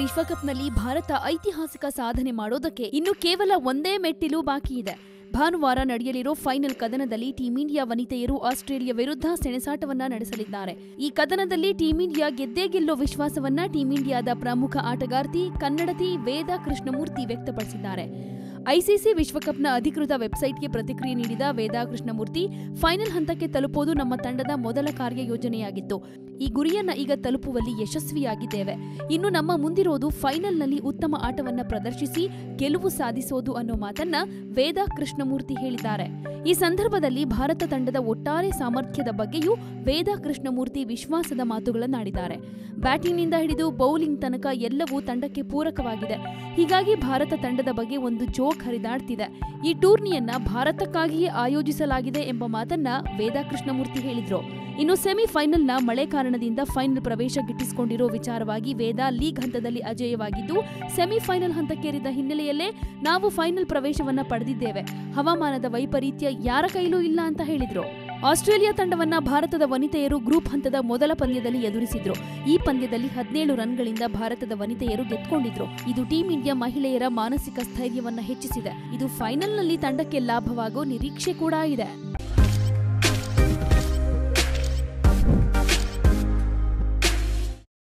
ವಿಶ್ವಕಪ್ನಲ್ಲಿ ಭಾರತ ಐತಿಹಾಸಿಕ ಸಾಧನೆ ಮಾಡೋದಕ್ಕೆ ಇನ್ನು ಕೇವಲ ಒಂದೇ ಮೆಟ್ಟಿಲು ಬಾಕಿ ಇದೆ ಭಾನುವಾರ ನಡೆಯಲಿರೋ ಫೈನಲ್ ಕದನದಲ್ಲಿ ಟೀಂ ಇಂಡಿಯಾ ವನಿತೆಯರು ಆಸ್ಟ್ರೇಲಿಯಾ ವಿರುದ್ಧ ಸೆಣಸಾಟವನ್ನ ನಡೆಸಲಿದ್ದಾರೆ ಈ ಕದನದಲ್ಲಿ ಟೀಂ ಇಂಡಿಯಾ ಗೆದ್ದೇ ಗೆಲ್ಲೋ ವಿಶ್ವಾಸವನ್ನ ಟೀಂ ಇಂಡಿಯಾದ ಪ್ರಮುಖ ಆಟಗಾರ್ತಿ ಕನ್ನಡತಿ ವೇದಾ ಕೃಷ್ಣಮೂರ್ತಿ ವ್ಯಕ್ತಪಡಿಸಿದ್ದಾರೆ ಐಸಿಸಿ ವಿಶ್ವಕಪ್ನ ಅಧಿಕೃತ ವೆಬ್ಸೈಟ್ಗೆ ಪ್ರತಿಕ್ರಿಯೆ ನೀಡಿದ ವೇದಾ ಕೃಷ್ಣಮೂರ್ತಿ ಫೈನಲ್ ಹಂತಕ್ಕೆ ತಲುಪೋದು ನಮ್ಮ ತಂಡದ ಮೊದಲ ಕಾರ್ಯಯೋಜನೆಯಾಗಿತ್ತು ಈ ಗುರಿಯನ್ನ ಈಗ ತಲುಪುವಲ್ಲಿ ಯಶಸ್ವಿಯಾಗಿದ್ದೇವೆ ಇನ್ನು ನಮ್ಮ ಮುಂದಿರೋದು ಫೈನಲ್ನಲ್ಲಿ ಉತ್ತಮ ಆಟವನ್ನ ಪ್ರದರ್ಶಿಸಿ ಗೆಲುವು ಸಾಧಿಸೋದು ಅನ್ನೋ ಮಾತನ್ನ ವೇದಾ ಕೃಷ್ಣಮೂರ್ತಿ ಹೇಳಿದ್ದಾರೆ ಈ ಸಂದರ್ಭದಲ್ಲಿ ಭಾರತ ತಂಡದ ಒಟ್ಟಾರೆ ಸಾಮರ್ಥ್ಯದ ಬಗ್ಗೆಯೂ ವೇದಾ ಕೃಷ್ಣಮೂರ್ತಿ ವಿಶ್ವಾಸದ ಮಾತುಗಳನ್ನಾಡಿದ್ದಾರೆ ಬ್ಯಾಟಿಂಗ್ನಿಂದ ಹಿಡಿದು ಬೌಲಿಂಗ್ ತನಕ ಎಲ್ಲವೂ ತಂಡಕ್ಕೆ ಪೂರಕವಾಗಿದೆ ಹೀಗಾಗಿ ಭಾರತ ತಂಡದ ಬಗ್ಗೆ ಒಂದು ಜೋಕ್ ಹರಿದಾಡ್ತಿದೆ ಈ ಟೂರ್ನಿಯನ್ನ ಭಾರತಕ್ಕಾಗಿಯೇ ಆಯೋಜಿಸಲಾಗಿದೆ ಎಂಬ ಮಾತನ್ನ ವೇದಾ ಕೃಷ್ಣಮೂರ್ತಿ ಹೇಳಿದ್ರು ಇನ್ನು ಸೆಮಿಫೈನಲ್ನ ಮಳೆ ಕಾರಣದಿಂದ ಫೈನಲ್ ಪ್ರವೇಶ ಗಿಟ್ಟಿಸಿಕೊಂಡಿರೋ ವಿಚಾರವಾಗಿ ವೇದಾ ಲೀಗ್ ಹಂತದಲ್ಲಿ ಅಜೇಯವಾಗಿದ್ದು ಸೆಮಿಫೈನಲ್ ಹಂತಕ್ಕೇರಿದ ಹಿನ್ನೆಲೆಯಲ್ಲೇ ನಾವು ಫೈನಲ್ ಪ್ರವೇಶವನ್ನ ಪಡೆದಿದ್ದೇವೆ ಹವಾಮಾನದ ವೈಪರೀತ್ಯ ಯಾರ ಕೈಲೂ ಇಲ್ಲ ಅಂತ ಹೇಳಿದ್ರು ಆಸ್ಟ್ರೇಲಿಯಾ ತಂಡವನ್ನ ಭಾರತದ ವನಿತೆಯರು ಗ್ರೂಪ್ ಹಂತದ ಮೊದಲ ಪಂದ್ಯದಲ್ಲಿ ಎದುರಿಸಿದ್ರು ಈ ಪಂದ್ಯದಲ್ಲಿ ಹದಿನೇಳು ರನ್ಗಳಿಂದ ಭಾರತದ ವನಿತೆಯರು ಗೆದ್ದುಕೊಂಡಿದ್ರು ಇದು ಟೀಂ ಇಂಡಿಯಾ ಮಹಿಳೆಯರ ಮಾನಸಿಕ ಸ್ಥೈರ್ಯವನ್ನ ಹೆಚ್ಚಿಸಿದೆ ಇದು ಫೈನಲ್ನಲ್ಲಿ ತಂಡಕ್ಕೆ ಲಾಭವಾಗೋ ನಿರೀಕ್ಷೆ ಕೂಡ ಇದೆ